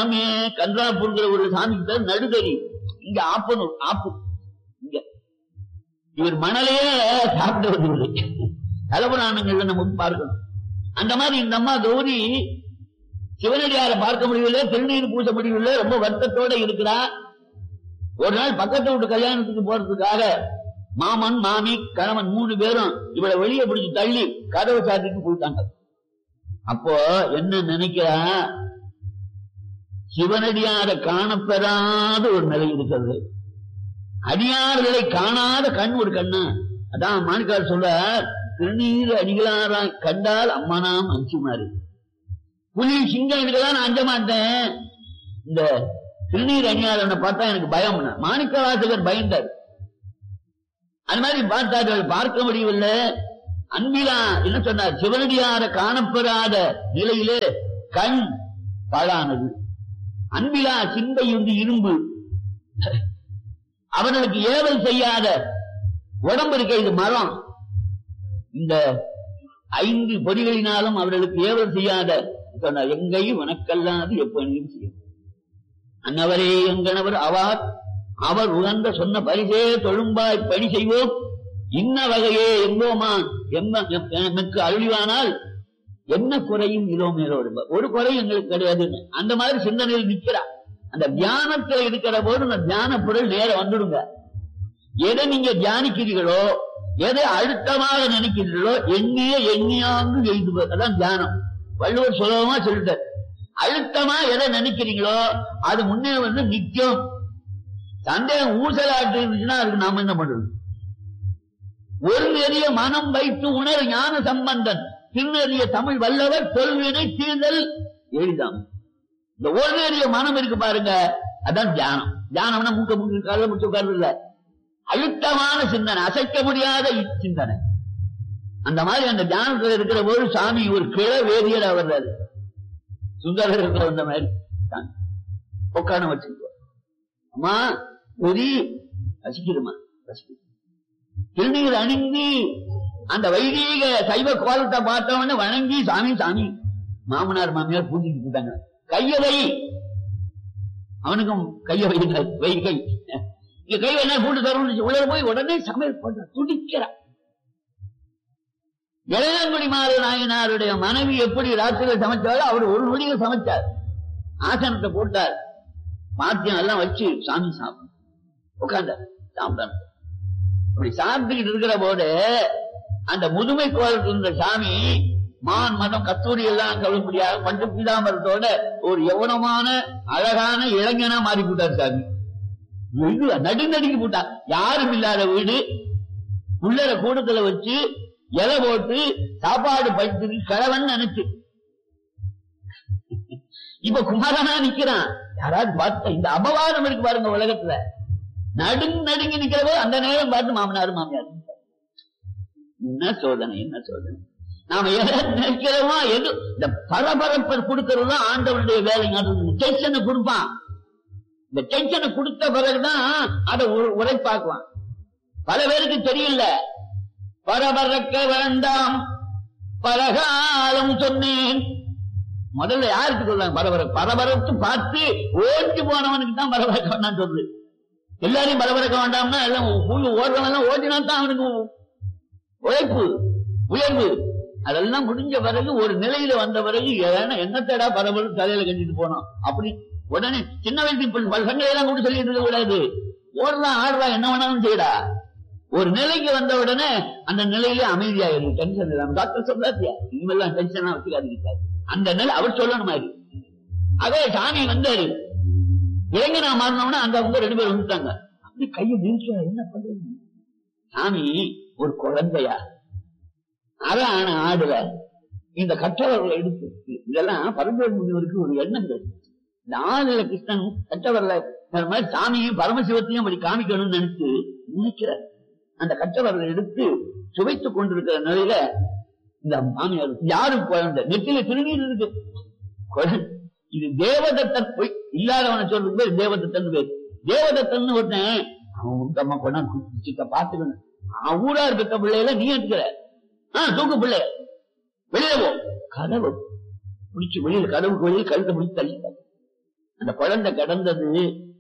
சாமி கன்றாப்பூர்ங்கிற ஒரு சாமி பேர் நடுதறி இங்க ஆப்பனூர் ஆப்பு இங்க இவர் மணலையே சாப்பிட்டு வந்து தலபுராணங்கள்ல நம்ம பார்க்கணும் அந்த மாதிரி இந்த அம்மா கௌரி சிவனடியாரை பார்க்க முடியவில்லை திருநீர் பூச முடியவில்லை ரொம்ப வருத்தத்தோட இருக்கிறா ஒரு நாள் பக்கத்து வீட்டு கல்யாணத்துக்கு போறதுக்காக மாமன் மாமி கணவன் மூணு பேரும் இவளை வெளியே பிடிச்சு தள்ளி கதவை சாத்திட்டு போயிட்டாங்க அப்போ என்ன நினைக்கிறா சிவனடியாரை காணப்பெறாத ஒரு நிலை இருக்கிறது அடியார்களை காணாத கண் ஒரு கண்ணு அதான் மாணிக்கார் சொல்ற திருநீர் அடிகளாரா கண்டால் அம்மானாம் அஞ்சுமாறு புலி சிங்கம் இதுக்கெல்லாம் நான் அஞ்ச மாட்டேன் இந்த திருநீர் அணியாளனை பார்த்தா எனக்கு பயம் மாணிக்க வாசகர் பயந்தார் அது மாதிரி பார்த்தார்கள் பார்க்க முடியவில்லை அன்பிலா என்ன சொன்னார் சிவனடியார காணப்பெறாத நிலையிலே கண் பாழானது அன்பிலா சிந்தை வந்து இரும்பு அவர்களுக்கு ஏவல் செய்யாத உடம்பு இருக்க இது மரம் இந்த ஐந்து பொறிகளினாலும் அவர்களுக்கு ஏவல் செய்யாத சொன்னார் எங்கையும் உனக்கல்லாது எப்பொழுதும் செய்யும் அன்னவரே எங்கனவர் அவார் அவர் உகந்த சொன்ன பரிசே தொழும்பாய் பணி செய்வோம் இன்ன வகையே எங்கோமா எம்ம எனக்கு அருளிவானால் என்ன குறையும் இலோமேலோடு ஒரு குறை எங்களுக்கு கிடையாது அந்த மாதிரி சிந்தனையில் நிக்கிறா அந்த தியானத்துல இருக்கிற போது அந்த தியான பொருள் நேர வந்துடுங்க எதை நீங்க தியானிக்கிறீர்களோ எதை அழுத்தமாக நினைக்கிறீர்களோ எண்ணிய எண்ணியாங்கு எழுதுவது அதான் தியானம் வள்ளுவர் சுலபமா சொல்லிட்டார் அழுத்தமா எதை நினைக்கிறீங்களோ அது முன்னே வந்து நிக்கும் சந்தேகம் ஊசலாட்டு இருந்துச்சுன்னா அதுக்கு நாம என்ன பண்றது ஒரு நெறிய மனம் வைத்து உணர் ஞான சம்பந்தன் திருநெறிய தமிழ் வல்லவர் தொல்வினை தீர்தல் எளிதாம் இந்த ஒரு நெறிய மனம் இருக்கு பாருங்க அதான் தியானம் தியானம்னா மூக்க மூக்க கால முச்சு உட்கார்ந்து இல்ல அழுத்தமான சிந்தனை அசைக்க முடியாத சிந்தனை அந்த மாதிரி அந்த தியானத்துல இருக்கிற போது சாமி ஒரு கிள வேதியரா வர்றாரு சுந்தரர் இருக்கிற அந்த மாதிரி உட்காந்து வச்சுக்கோ அம்மா பொறி ரசிக்கிறமா ரசிக்கிறோம் திருநீர் அணிந்து அந்த வைதீக சைவ கோலத்தை பார்த்தவன வணங்கி சாமி சாமி மாமனார் மாமியார் பூஜைக்கு போட்டாங்க கைய வை அவனுக்கும் கைய வைங்க வை கை இங்க கை என்ன கூட்டு தரணும் உள்ள போய் உடனே சமையல் பண்ற துடிக்கிறான் இளையங்குடி மாறு நாயனாருடைய மனைவி எப்படி ராத்திரியில் சமைச்சாரோ அவர் ஒரு நொடியில் சமைச்சார் ஆசனத்தை போட்டார் பாத்தியம் எல்லாம் வச்சு சாமி சாப்பிடும் உட்கார்ந்தார் சாப்பிட்டார் அப்படி சாப்பிட்டுக்கிட்டு இருக்கிற போது அந்த முதுமை கோலத்தில் இருந்த சாமி மான் மதம் கத்தூரி எல்லாம் கழும்படியாக பஞ்ச பீதாமரத்தோட ஒரு யவனமான அழகான இளைஞனா மாறி போட்டார் சாமி வெகு நடுநடுங்கி போட்டார் யாரும் இல்லாத வீடு உள்ளர கூடத்துல வச்சு இலை போட்டு சாப்பாடு படுத்து கிழவன் நினைச்சு இப்ப குமாரனா நிக்கிறான் யாராவது பார்த்த இந்த அபவாதம் இருக்கு பாருங்க உலகத்துல நடுங்க நடுங்கி நிக்கிறவோ அந்த நேரம் பார்த்து மாமனார் மாமியார் என்ன சோதனை என்ன சோதனை நாம எதை நினைக்கிறோமோ எது இந்த பரபரப்பை கொடுக்கறது ஆண்டவனுடைய வேலை டென்ஷனை கொடுப்பான் இந்த டென்ஷனை கொடுத்த பிறகுதான் அதை உரைப்பாக்குவான் பல பேருக்கு தெரியல பரபரக்க வேண்டாம் பலகாலம் சொன்னேன் முதல்ல யாருக்கு சொல்றாங்க பரபரப்பு பரபரத்து பார்த்து ஓடி போனவனுக்கு தான் பரபரக்க வேண்டாம் சொல்லுது எல்லாரையும் பரபரக்க வேண்டாம்னா எல்லாம் ஓடுறவன் ஓடினா தான் அவனுக்கு உழைப்பு உயர்வு அதெல்லாம் முடிஞ்ச பிறகு ஒரு நிலையில வந்த பிறகு ஏன்னா என்னத்தடா பரபரப்பு தலையில கட்டிட்டு போனோம் அப்படி உடனே சின்ன வயசு பசங்களை எல்லாம் கூட சொல்லிட்டு இருக்க கூடாது ஓடுறா ஆடுறா என்ன வேணாலும் செய்யடா ஒரு நிலைக்கு வந்த உடனே அந்த நிலையிலே அமைதியாயிரும் டென்ஷன் இல்லாம டாக்டர் சொல்றாத்தியா இனிமேல்லாம் டென்ஷனா வச்சுக்காதீங்க அந்த நிலை அவர் சொல்லணும் மாதிரி அதே சாமி வந்தாரு இளைஞனா மாறினவனா அந்த அவங்க ரெண்டு பேரும் வந்துட்டாங்க அப்படி கையை நிறுத்த என்ன பண்றது சாமி ஒரு குழந்தையா அரை ஆன ஆடுல இந்த கற்றவர்களை எடுத்து இதெல்லாம் பரம்பரை முனிவருக்கு ஒரு எண்ணங்கள் இந்த ஆளுல கிருஷ்ணன் கற்றவர்ல மாதிரி சாமியும் பரமசிவத்தையும் அப்படி காமிக்கணும்னு நினைச்சு நினைக்கிறார் அந்த கற்றவர்களை எடுத்து சுவைத்துக் கொண்டிருக்கிற நிலையில இந்த மாமியார் யாரும் குழந்தை நெத்தில திருநீர் இருக்கு குழந்தை இது தேவதத்தன் பொய் இல்லாதவனை சொல்றது பேர் தேவதத்தன் பேர் தேவதத்தன் ஒருத்தன் அவன் உத்தமா கொண்டாந்து சிக்க பாத்துக்கணும் அவன் ஊரா இருக்க பிள்ளையில நீ எடுக்கிற ஆஹ் தூக்கு பிள்ளை வெளியில போ கதவு பிடிச்சு வெளியில கதவுக்கு வெளியில் கழுத்தை பிடிச்சு தள்ளிட்டாங்க அந்த குழந்தை கடந்தது